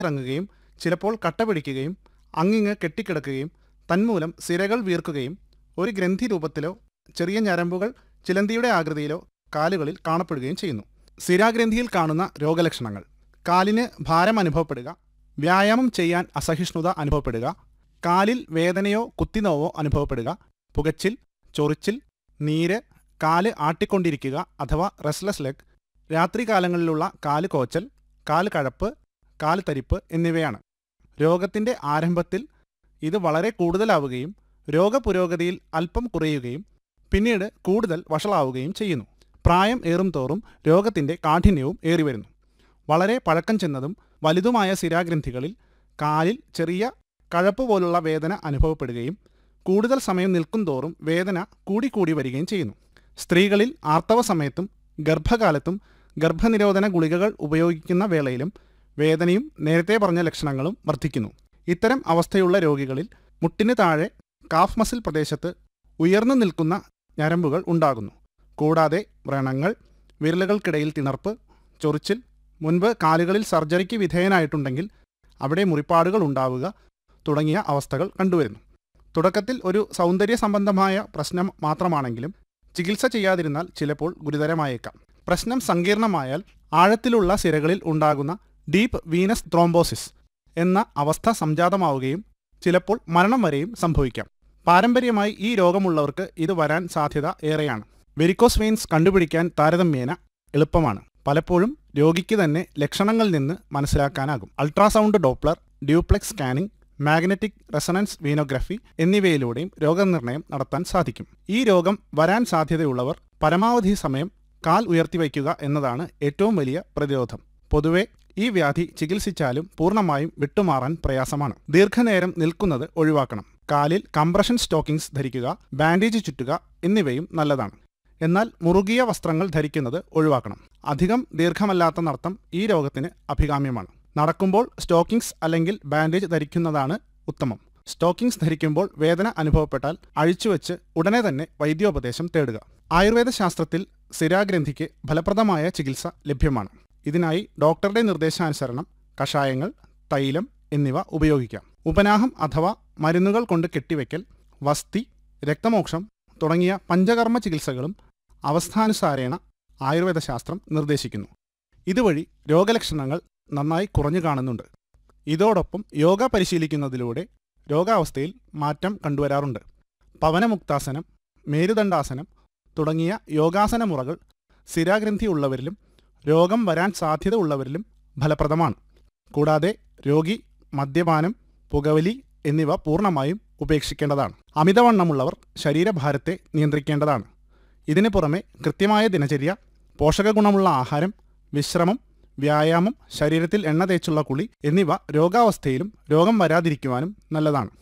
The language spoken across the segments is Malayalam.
ഇറങ്ങുകയും ചിലപ്പോൾ കട്ട പിടിക്കുകയും അങ്ങിങ്ങ് കെട്ടിക്കിടക്കുകയും തന്മൂലം സിരകൾ വീർക്കുകയും ഒരു ഗ്രന്ഥി രൂപത്തിലോ ചെറിയ ഞരമ്പുകൾ ചിലന്തിയുടെ ആകൃതിയിലോ കാലുകളിൽ കാണപ്പെടുകയും ചെയ്യുന്നു സിരാഗ്രന്ഥിയിൽ കാണുന്ന രോഗലക്ഷണങ്ങൾ കാലിന് ഭാരം അനുഭവപ്പെടുക വ്യായാമം ചെയ്യാൻ അസഹിഷ്ണുത അനുഭവപ്പെടുക കാലിൽ വേദനയോ കുത്തിനോവോ അനുഭവപ്പെടുക പുകച്ചിൽ ചൊറിച്ചിൽ നീര് കാല് ആട്ടിക്കൊണ്ടിരിക്കുക അഥവാ റെസ്ലെസ് ലെഗ് രാത്രികാലങ്ങളിലുള്ള കാല് കോച്ചൽ കാല് കഴപ്പ് കാല് തരിപ്പ് എന്നിവയാണ് രോഗത്തിന്റെ ആരംഭത്തിൽ ഇത് വളരെ കൂടുതലാവുകയും രോഗപുരോഗതിയിൽ അല്പം കുറയുകയും പിന്നീട് കൂടുതൽ വഷളാവുകയും ചെയ്യുന്നു പ്രായം ഏറും തോറും രോഗത്തിന്റെ കാഠിന്യവും ഏറിവരുന്നു വളരെ പഴക്കം ചെന്നതും വലുതുമായ സിരാഗ്രന്ഥികളിൽ കാലിൽ ചെറിയ കഴപ്പ് പോലുള്ള വേദന അനുഭവപ്പെടുകയും കൂടുതൽ സമയം നിൽക്കും തോറും വേദന കൂടിക്കൂടി വരികയും ചെയ്യുന്നു സ്ത്രീകളിൽ ആർത്തവ സമയത്തും ഗർഭകാലത്തും ഗർഭനിരോധന ഗുളികകൾ ഉപയോഗിക്കുന്ന വേളയിലും വേദനയും നേരത്തെ പറഞ്ഞ ലക്ഷണങ്ങളും വർദ്ധിക്കുന്നു ഇത്തരം അവസ്ഥയുള്ള രോഗികളിൽ മുട്ടിന് താഴെ കാഫ് മസിൽ പ്രദേശത്ത് ഉയർന്നു നിൽക്കുന്ന ഞരമ്പുകൾ ഉണ്ടാകുന്നു കൂടാതെ വ്രണങ്ങൾ വിരലുകൾക്കിടയിൽ തിണർപ്പ് ചൊറിച്ചിൽ മുൻപ് കാലുകളിൽ സർജറിക്ക് വിധേയനായിട്ടുണ്ടെങ്കിൽ അവിടെ മുറിപ്പാടുകൾ ഉണ്ടാവുക തുടങ്ങിയ അവസ്ഥകൾ കണ്ടുവരുന്നു തുടക്കത്തിൽ ഒരു സൗന്ദര്യ സംബന്ധമായ പ്രശ്നം മാത്രമാണെങ്കിലും ചികിത്സ ചെയ്യാതിരുന്നാൽ ചിലപ്പോൾ ഗുരുതരമായേക്കാം പ്രശ്നം സങ്കീർണമായാൽ ആഴത്തിലുള്ള സിരകളിൽ ഉണ്ടാകുന്ന ഡീപ്പ് വീനസ് ത്രോംബോസിസ് എന്ന അവസ്ഥ സംജാതമാവുകയും ചിലപ്പോൾ മരണം വരെയും സംഭവിക്കാം പാരമ്പര്യമായി ഈ രോഗമുള്ളവർക്ക് ഇത് വരാൻ സാധ്യത ഏറെയാണ് വെരിക്കോസ് വെയിൻസ് കണ്ടുപിടിക്കാൻ താരതമ്യേന എളുപ്പമാണ് പലപ്പോഴും രോഗിക്ക് തന്നെ ലക്ഷണങ്ങളിൽ നിന്ന് മനസ്സിലാക്കാനാകും ultrasound Doppler duplex scanning magnetic resonance venography എന്നിവയിലൂടെയും രോഗനിർണയം നടത്താൻ സാധിക്കും ഈ രോഗം വരാൻ സാധ്യതയുള്ളവർ പരമാവധി സമയം കാൽ ഉയർത്തിവയ്ക്കുക എന്നതാണ് ഏറ്റവും വലിയ പ്രതിരോധം പൊതുവെ ഈ വ്യാധി ചികിത്സിച്ചാലും പൂർണ്ണമായും വിട്ടുമാറാൻ പ്രയാസമാണ് ദീർഘനേരം നിൽക്കുന്നത് ഒഴിവാക്കണം കാലിൽ കംപ്രഷൻ സ്റ്റോക്കിംഗ്സ് ധരിക്കുക ബാൻഡേജ് ചുറ്റുക എന്നിവയും നല്ലതാണ് എന്നാൽ മുറുകിയ വസ്ത്രങ്ങൾ ധരിക്കുന്നത് ഒഴിവാക്കണം അധികം ദീർഘമല്ലാത്ത നടത്തം ഈ രോഗത്തിന് അഭികാമ്യമാണ് നടക്കുമ്പോൾ സ്റ്റോക്കിംഗ്സ് അല്ലെങ്കിൽ ബാൻഡേജ് ധരിക്കുന്നതാണ് ഉത്തമം സ്റ്റോക്കിംഗ്സ് ധരിക്കുമ്പോൾ വേദന അനുഭവപ്പെട്ടാൽ അഴിച്ചുവെച്ച് ഉടനെ തന്നെ വൈദ്യോപദേശം തേടുക ആയുർവേദ ശാസ്ത്രത്തിൽ സിരാഗ്രന്ഥിക്ക് ഫലപ്രദമായ ചികിത്സ ലഭ്യമാണ് ഇതിനായി ഡോക്ടറുടെ നിർദ്ദേശാനുസരണം കഷായങ്ങൾ തൈലം എന്നിവ ഉപയോഗിക്കാം ഉപനാഹം അഥവാ മരുന്നുകൾ കൊണ്ട് കെട്ടിവെക്കൽ വസ്തി രക്തമോക്ഷം തുടങ്ങിയ പഞ്ചകർമ്മ ചികിത്സകളും അവസ്ഥാനുസാരേണ ആയുർവേദ ശാസ്ത്രം നിർദ്ദേശിക്കുന്നു ഇതുവഴി രോഗലക്ഷണങ്ങൾ നന്നായി കുറഞ്ഞു കാണുന്നുണ്ട് ഇതോടൊപ്പം യോഗ പരിശീലിക്കുന്നതിലൂടെ രോഗാവസ്ഥയിൽ മാറ്റം കണ്ടുവരാറുണ്ട് പവനമുക്താസനം മേരുദണ്ഡാസനം തുടങ്ങിയ യോഗാസന മുറകൾ സ്ഥിരാഗ്രന്ഥി ഉള്ളവരിലും രോഗം വരാൻ സാധ്യത ഉള്ളവരിലും ഫലപ്രദമാണ് കൂടാതെ രോഗി മദ്യപാനം പുകവലി എന്നിവ പൂർണ്ണമായും ഉപേക്ഷിക്കേണ്ടതാണ് അമിതവണ്ണമുള്ളവർ ശരീരഭാരത്തെ നിയന്ത്രിക്കേണ്ടതാണ് ഇതിനു പുറമെ കൃത്യമായ ദിനചര്യ പോഷകഗുണമുള്ള ആഹാരം വിശ്രമം വ്യായാമം ശരീരത്തിൽ എണ്ണ തേച്ചുള്ള കുളി എന്നിവ രോഗാവസ്ഥയിലും രോഗം വരാതിരിക്കുവാനും നല്ലതാണ്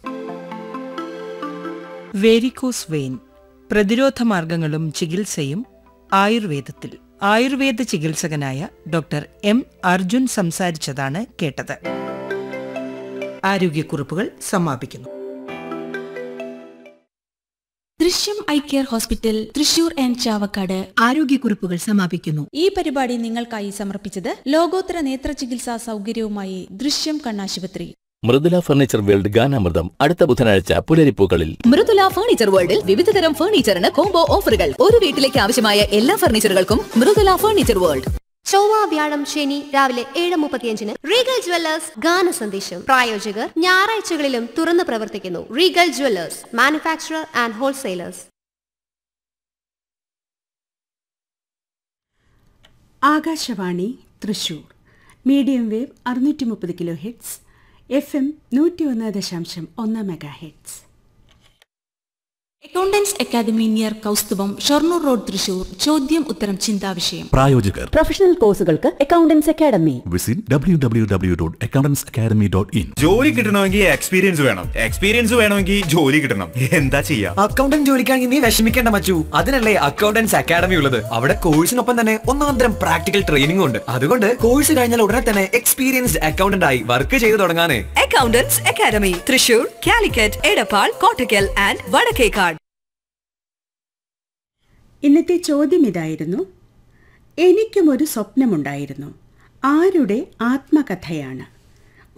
വേരിക്കോസ് വെയിൻ പ്രതിരോധ മാർഗങ്ങളും ചികിത്സയും ആയുർവേദത്തിൽ ആയുർവേദ ചികിത്സകനായ ഡോക്ടർ എം അർജുൻ സംസാരിച്ചതാണ് കേട്ടത് ആരോഗ്യക്കുറിപ്പുകൾ സമാപിക്കുന്നു Drishyam eye care hospital Thrissur and Chavakkad ആരോഗ്യക്കുറിപ്പുകൾ സമാപിക്കുന്നു ഈ പരിപാടി നിങ്ങൾക്കായി സമർപ്പിച്ചത് ലോകോത്തര നേത്ര ചികിത്സാ സൗകര്യവുമായി ദൃശ്യം കണ്ണാശുപത്രി മൃദുല ഫർണിച്ചർ വേൾഡ് ഗാനാമൃതം അടുത്ത ബുധനാഴ്ച പുലരിപ്പൂക്കളിൽ മൃദുല ഫർണിച്ചർ വേൾഡിൽ വിവിധതരം ഫർണിച്ചറിന് കോംബോ ഓഫറുകൾ ഒരു വീട്ടിലേക്ക് ആവശ്യമായ എല്ലാ ഫർണിച്ചറുകൾക്കും മൃദുല ഫർണിച്ചർ വേൾഡ് ചൊവ്വ വ്യാഴം ശനി രാവിലെ ഏഴ് മുപ്പത്തിയഞ്ചിന് റീഗൽ ജ്വല്ലേഴ്സ് ഗാന സന്ദേശം പ്രായോജകർ ഞായറാഴ്ചകളിലും തുറന്നു പ്രവർത്തിക്കുന്നു Regal jewellers manufacturer and wholesalers Akashvani Thrissur medium wave അറുന്നൂറ്റി മുപ്പത് കിലോ ഹെഡ്സ് എഫ് എം നൂറ്റി ഒന്ന് ദശാംശം ഒന്ന് mega hertz accountants academy near Kausthubham Shoranur road Thrissur ചോദ്യം ഉത്തരം ചിന്താവിഷയം പ്രായോജകർ പ്രൊഫഷണൽ കോഴ്സുകൾക്ക് accountants academy visit W W W dot accountants academy dot in ജോലി കിട്ടണമെങ്കിൽ എക്സ്പീരിയൻസ് വേണം എക്സ്പീരിയൻസ് വേണമെങ്കിൽ ജോലി കിട്ടണം എന്താ ചെയ്യാ അക്കൗണ്ടന്റ് ജോലിക്കാണെങ്കിൽ നീ വിഷമിക്കേണ്ട മച്ചു അതിനല്ലേ അക്കൗണ്ടൻസ് അക്കാദമി ഉള്ളത് അവിടെ കോഴ്സിനൊപ്പം തന്നെ ഒന്നാന്തരം പ്രാക്ടിക്കൽ ട്രെയിനിംഗ് ഉണ്ട് അതുകൊണ്ട് കോഴ്സ് കഴിഞ്ഞാൽ ഉടനെ തന്നെ എക്സ്പീരിയൻസ്ഡ് അക്കൗണ്ടന്റ് ആയി വർക്ക് ചെയ്തു തുടങ്ങാനേ accountants academy Thrissur Calicut Edappal Kottakkal and Vadakkekad ഇന്നത്തെ ചോദ്യം ഇതായിരുന്നു എനിക്കും ഒരു സ്വപ്നമുണ്ടായിരുന്നു ആരുടെ ആത്മകഥയാണ്